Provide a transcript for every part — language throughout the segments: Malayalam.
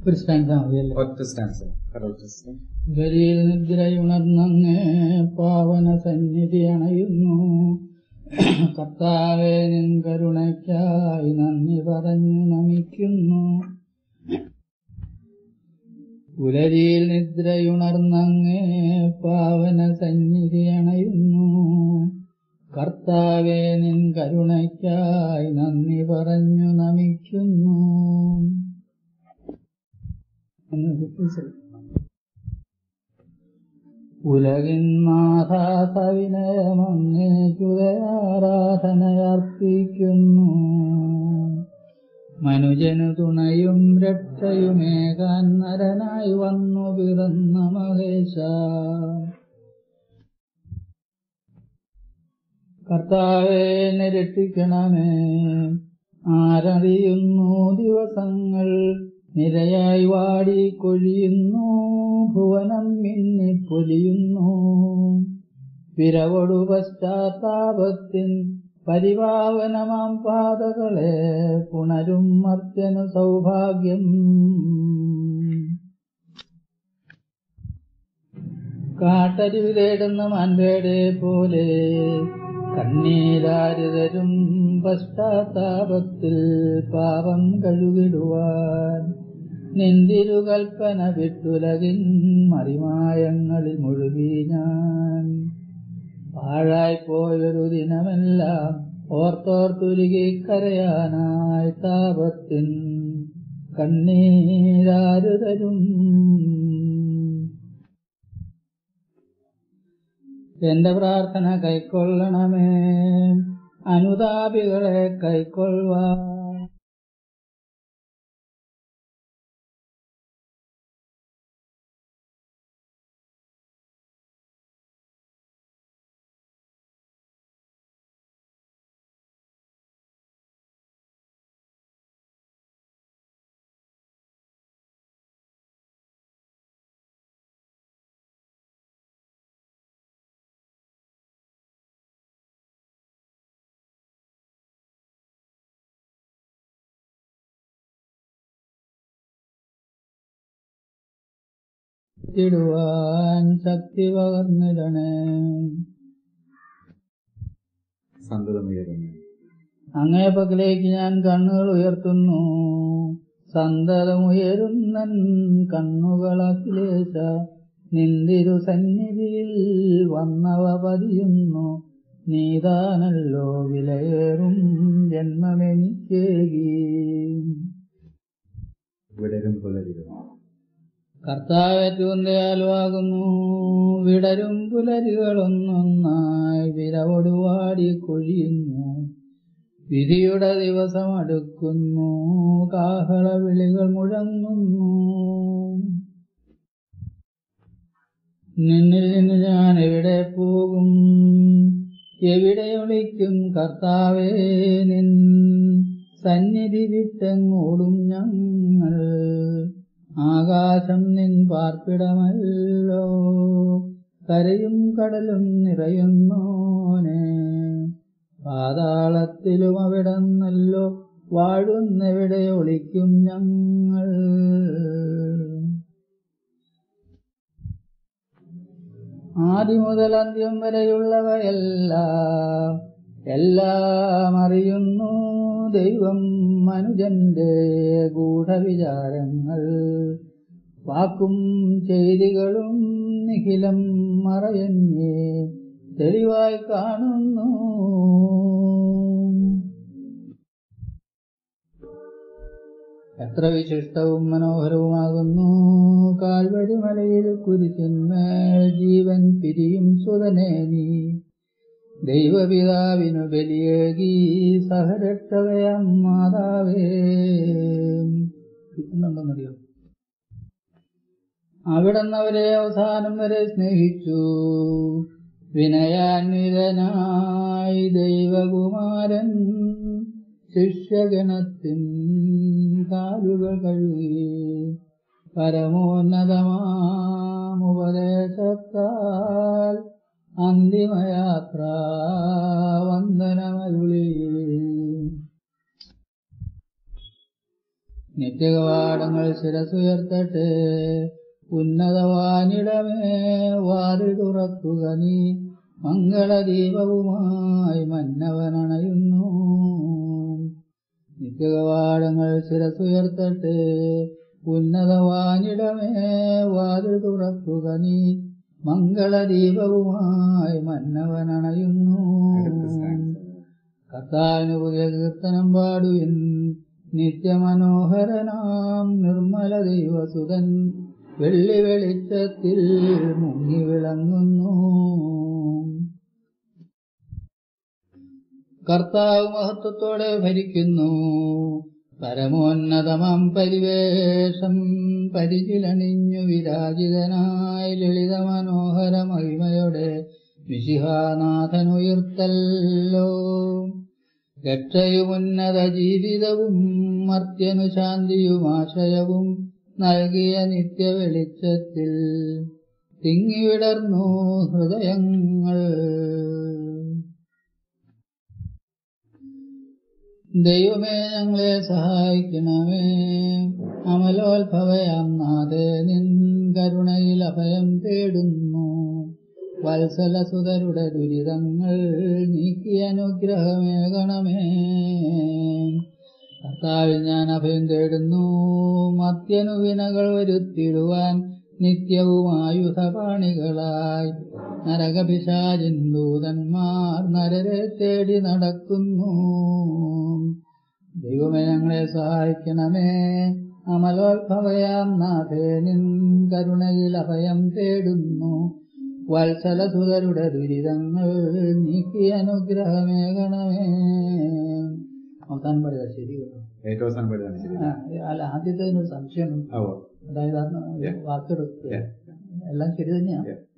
ഒരു സ്റ്റാൻഡ് മതിയല്ലേ ഒറ്റ സ്റ്റാൻസ് കരോൾ സിസ്റ്റർ ഗരിയിൽ നിദ്രയുണർന്നങ്ങ് പാവന സന്നിധി അണയുന്നു കർത്താവെ നിൻ കരുണയ്ക്കായി നന്ദി പറഞ്ഞു നമിക്കുന്നു പുലരിയിൽ നിദ്രയുണർന്നങ്ങ് പാവന സന്നിധി അണയുന്നു കർത്താവെ നിൻ കരുണയ്ക്കായി നന്ദി പറഞ്ഞു നമിക്കുന്നു എന്ന് റിപ്പീറ്റ് ചെയ്യും. ഉലകിന്നാഥാസവിനയമങ്ങേക്കുതയാരാധനയർപ്പിക്കുന്നു മനുജനു തുണയും രക്ഷയുമേകാൻ നരനായി വന്നു പിറന്ന മഹേശ കർത്താവെ എന്നെ രക്ഷിക്കണമേ ആരറിയുന്നു ദിവസങ്ങൾ നിരയായി വാടി കൊഴിയുന്നു ഭുവനം മിന്നി പൊലിയുന്നു വിരവൊടു പശ്ചാത്താപത്തിൻ പരിപാവനമാം പാതകളെ പുണരും മർത്യനു സൗഭാഗ്യം കാട്ടരുവി തേടുന്ന മാൻപേടെ പോലെ കണ്ണീരാരുതരും പശ്ചാത്താപത്തിൽ പാപം കഴുകിടുവാൻ നിന്തിരുകൽപ്പന വിട്ടുലകിൻ മറിമായങ്ങളിൽ മുഴുകി ഞാൻ പാഴായിപ്പോയൊരു ദിനമെല്ലാം ഓർത്തോർത്തുരുകി കരയാനായി താപത്തിൻ കണ്ണീരാരുതരും എന്റെ പ്രാർത്ഥന കൈക്കൊള്ളണമേ അനുതാപികളെ കൈക്കൊള്ളുവാൻ ഇടുവാൻ ശക്തി പകർന്നിടണേ സന്തതമുയരുന്നു അങ്ങേ പക്കലേക്ക് ഞാൻ കണ്ണുകൾ ഉയർത്തുന്നു സന്തതമുയരുന്നൻ കണ്ണുകളക്കിലേശ നിന്തിരു സന്നിധിയിൽ വന്നവ പതിയുന്നു നീതാനല്ലോ വിലയേറും ജന്മമെനിക്കേകി വിടരും പുലരികളും കർത്താവ് ഏറ്റവും ദയാലുവാകുന്നു വിടരും പുലരികളൊന്നൊന്നായി വിരവൊടുവാടി കൊഴിയുന്നു വിധിയുടെ ദിവസം അടുക്കുന്നു കാഹള വിളികൾ മുഴങ്ങുന്നു നിന്നിൽ നിന്ന് ഞാൻ എവിടെ പോകും എവിടെ ഒളിക്കും കർത്താവേ നിൻ സന്നിധി വിട്ടെങ്ങോടും ഞങ്ങൾ ആകാശം നിൻ പാർപ്പിടമല്ലോ കരയും കടലും നിറയുന്നോനെ പാതാളത്തിലും അവിടന്നല്ലോ വാഴുന്നെവിടെ ഒളിക്കും ഞങ്ങൾ ആദ്യം മുതൽ അന്ത്യം വരെയുള്ളവയെല്ലാം എല്ലാം അറിയുന്നു ദൈവം മനുജന്റെ ഗൂഢവിചാരങ്ങൾ വാക്കും ചെയ്തികളും നിഖിലം മറയഞ്ഞേ തെളിവായി കാണുന്നു എത്ര വിശിഷ്ടവും മനോഹരവുമാകുന്നു കാൽവരി മലയിൽ കുരിശിന്മേൽ ജീവൻ പിരിയും സുതനേ നീ ദൈവപിതാവിനു ബലിയേകി സഹരക്ഷകയം മാതാവേ കിട്ടുന്നുണ്ടെന്നറിയോ അവിടുന്നവരെ അവസാനം വരെ സ്നേഹിച്ചു വിനയാന്വിതനായി ദൈവകുമാരൻ ശിഷ്യഗണത്തിൻ കാലുകൾ കഴുകി പരമോന്നതമാമുപദേശത്താൽ അന്തിമയാത്ര വന്ദനമരുളി നിത്യകവാടങ്ങൾ ശിരസുയർത്തട്ടെ ഉന്നതവാനിടമേ വാതിൽ തുറക്കുക നീ മംഗളദീപവുമായി മന്നവനണയുന്നു നിത്യകവാടങ്ങൾ ശിരസുയർത്തട്ടെ ഉന്നതവാനിടമേ വാതിൽ തുറക്കുക നീ മംഗളദീപവുമായി മന്നവനണയുന്നു അടുത്ത stanza. കർത്താവിന് പുതിയ കീർത്തനം പാടുവിൻ നിത്യമനോഹരനാം നിർമ്മല ദൈവസുതൻ വെള്ളി വെളിച്ചത്തിൽ മുങ്ങി വിളങ്ങുന്നു കർത്താവ് മഹത്വത്തോടെ ഭരിക്കുന്നു പരമോന്നതമാം പരിവേഷം പരിചിലണിഞ്ഞു വിരാജിതനായി ലളിത മനോഹര മഹിമയുടെ വിശിഹാനാഥനുയർത്തല്ലോ രക്ഷയുമുന്നത ജീവിതവും മർത്യനു ശാന്തിയും ആശയവും നൽകിയ നിത്യ വെളിച്ചത്തിൽ തിങ്ങിവിടർന്നു ഹൃദയങ്ങൾ ദൈവമേ ഞങ്ങളെ സഹായിക്കണമേ അമലോത്ഭവയാം നാഥേ നിൻ കരുണയിൽ അഭയം തേടുന്നു വത്സലസുതരുടെ ദുരിതങ്ങൾ നീക്കി അനുഗ്രഹമേകണമേ കർത്താവിൽ ഞാൻ അഭയം തേടുന്നു മത്യനു വിനകൾ വരുത്തിടുവാൻ നിത്യവും ആയുധപാണികളായി നരകപിശാചിൻ ദൂതന്മാർ നരരെ തേടി നടക്കുന്നു ദൈവമേ ഞങ്ങളെ സഹായിക്കണമേ അമലോത്ഭവയാം നാഥേ നിൻ കരുണയിൽ അഭയം തേടുന്നു വത്സലസുതരുടെ ദുരിതങ്ങൾ നീക്കി അനുഗ്രഹമേകണമേ അവസാനം പഠിച്ച ശരി കേട്ടോ ഏറ്റവും അവസാനം പഠിതാണ് ശരി ആ, അല്ല ആദ്യത്തെ ഒരു സംശയമുണ്ട് ഓ അതായത് ആ Yeah. വാക്കെടുത്ത് Yeah. എല്ലാം ശരി തന്നെയാണ് Yeah.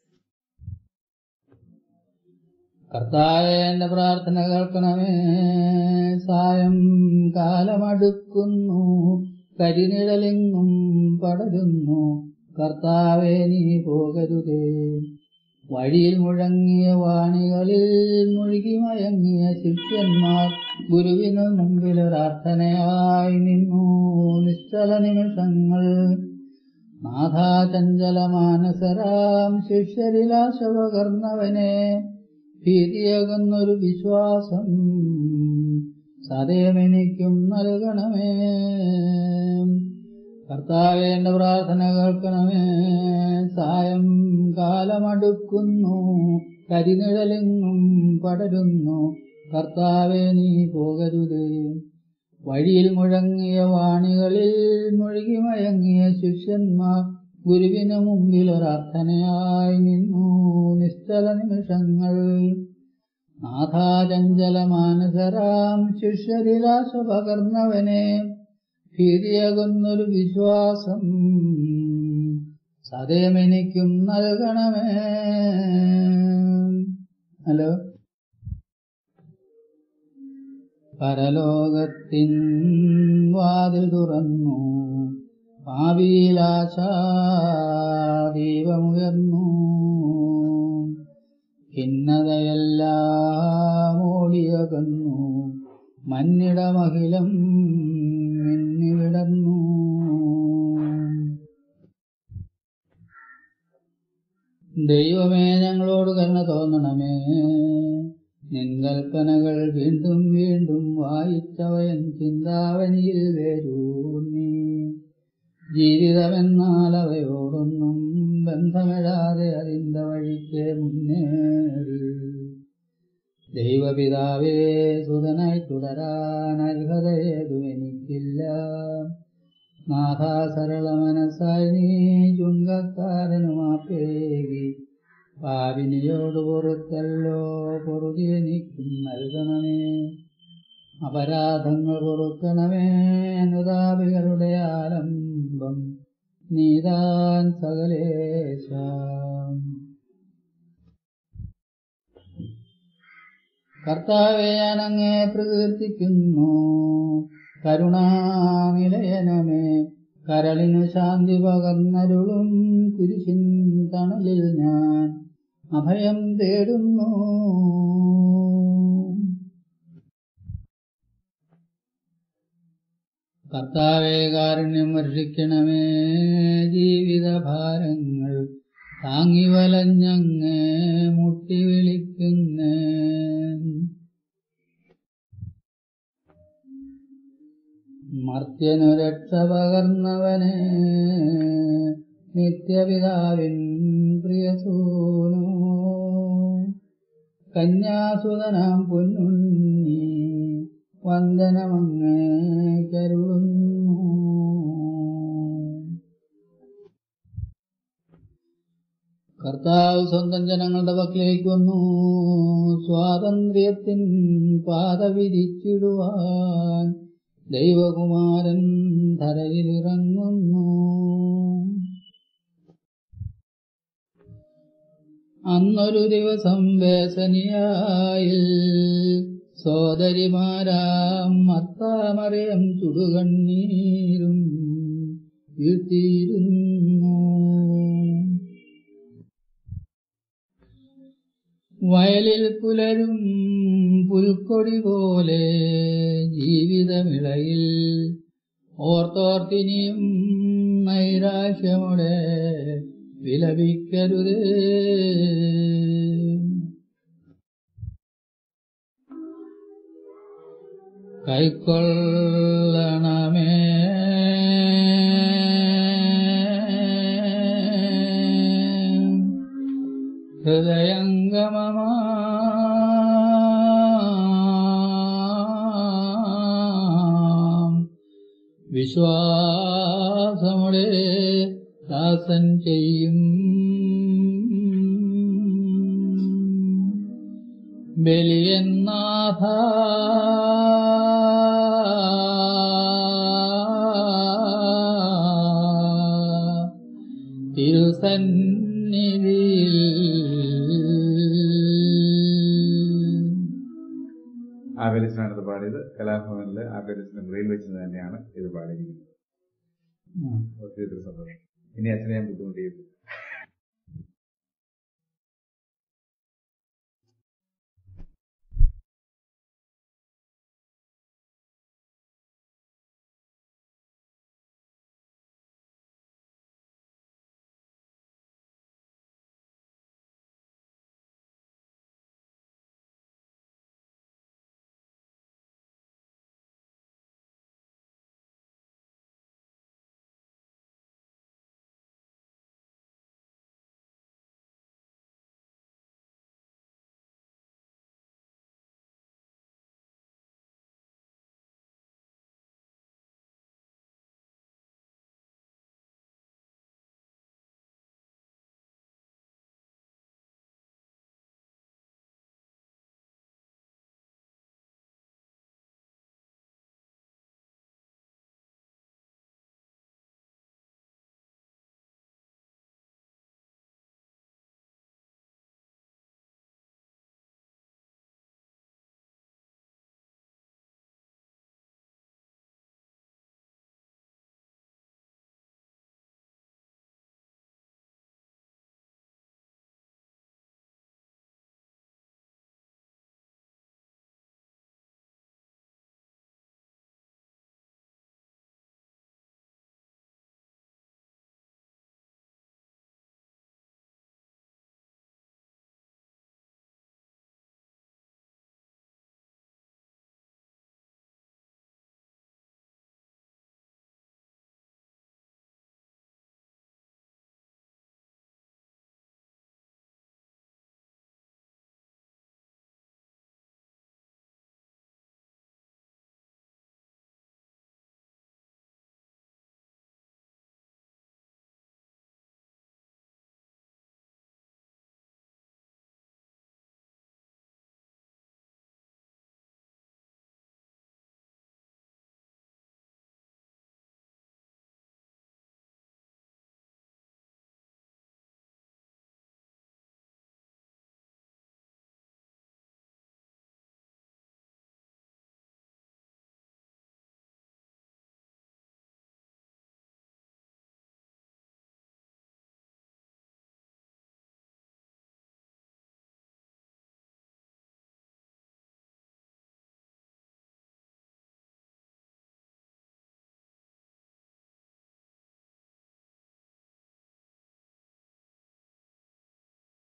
കർത്താവെ എന്റെ പ്രാർത്ഥന കേൾക്കണമേ സായം കാലമടുക്കുന്നു കരിനിഴലിങ്ങും പടരുന്നു കർത്താവെ നീ പോകരുതേ വഴിയിൽ മുഴങ്ങിയ വാണികളിൽ മുഴുകി മയങ്ങിയ ശിഷ്യന്മാർ ഗുരുവിനു മുമ്പിൽ പ്രാർത്ഥനയായി നിന്നു നിശ്ചല നിമിഷങ്ങൾ നാഥാചഞ്ചല മാനസരാം ശിഷ്യരിലാശ പകർന്നവനെ ഭീതിയകുന്നൊരു വിശ്വാസം സദയമെനിക്കും നൽകണമേ കർത്താവേ എന്റെ പ്രാർത്ഥന കേൾക്കണമേ സായം കാലമടുക്കുന്നു കരിനിഴലെങ്ങും പടരുന്നു കർത്താവേ നീ പോകരുതേ വഴിയിൽ മുഴങ്ങിയ വാണികളിൽ മുഴുകി മയങ്ങിയ ശിഷ്യന്മാർ ഗുരുവിന് മുമ്പിൽ ഒരർത്ഥനയായി നിന്നു നിശ്ചല നിമിഷങ്ങൾ നാഥാചഞ്ചല മാനസരാം ശിഷ്യരിലാശ പകർന്നവനെ ഭീതിയകുന്നൊരു വിശ്വാസം സദയമെനിക്കും നൽകണമേ ഹലോ പരലോകത്തിൻ വാതിൽ തുറന്നു പാപിയിലാശാദീപമുയർന്നു ഖിന്നതയെല്ലാം ഓടിയകന്നു മന്നിടമഹിലം മിന്നിവിടന്നു ദൈവമേ ഞങ്ങളോട് കരുണ തോന്നണമേ നിൻകൽപ്പനകൾ വീണ്ടും വീണ്ടും വായിച്ചവയൻ ചിന്താവനിയിൽ വേരൂന്നി ജീവിതമെന്നാൽ അവയോടൊന്നും ബന്ധമിടാതെ അതിന്റെ വഴിക്ക് മുന്നേറി ദൈവപിതാവേ സുതനായി തുടരാൻ അർഹതയേതും എനിക്കില്ല നാഥാ സരള മനസ്സായി നീ ചുങ്കക്കാരനുമാപ്പേകി പാപിനിയോട് പൊറുത്തല്ലോ പൊറുതി എനിക്കും നൽകണമേ അപരാധങ്ങൾ പൊറുക്കണമേ അനുതാപികളുടെ ആലംബം നീതാൻ സകലേശ കർത്താവെ ഞാൻ അങ്ങേ പ്രകീർത്തിക്കുന്നു കരുണാനിലയനമേ കരളിനു ശാന്തി പകർന്നരുളും കുരിശിൻ തണലിൽ ഞാൻ അഭയം തേടുന്നു കർത്താവേ കാരുണ്യം വർഷിക്കണമേ ജീവിതഭാരങ്ങൾ താങ്ങി വലഞ്ഞങ്ങ് മുട്ടി വിളിക്കുന്നേ മർത്യനു രക്ഷ പകർന്നവനെ നിത്യപിതാവിൻ പ്രിയസൂനോ കന്യാസുതനാം പൊന്നുണ്ണി വന്ദനമങ്ങ് കരുളുന്നു കർത്താവ് സ്വന്തം ജനങ്ങളുടെ പക്കലേക്ക് വന്നു സ്വാതന്ത്ര്യത്തിൻ പാത വിരിച്ചിടുവാൻ ദൈവകുമാരൻ ധരയിലിറങ്ങുന്നു അന്നൊരു ദിവസം വേസനിയായിൽ സോദരിമാരാം മത്താമറിയം ചുടുകണ്ണീരും വീഴ്ത്തിയിരുന്നു വയലിൽ പുലരും പുൽക്കൊടി പോലെ ജീവിതമിളയിൽ ഓർത്തോർത്തിനിയും നൈരാശ്യമുടെ വിലപിക്കരുതേ കൈക്കൊള്ളണമേ ഹൃദയംഗമമാ വിശ്വാസമുടെ ദാസൻ ചെയ്യും ബലിയെന്നാഥ തിരുസന്നിധിയിൽ ആബേലിസിനാണ് ഇത് പാടിയത് കലാഭവനിൽ ആബേലിസിന്റെ മുറിയിൽ വെച്ച് തന്നെയാണ് ഇത് പാടിയിരിക്കുന്നത് ഒത്തിരി ഒത്തിരി സന്തോഷം ഇനി അച്ഛനെ ഞാൻ ബുദ്ധിമുട്ടിയിരുന്നു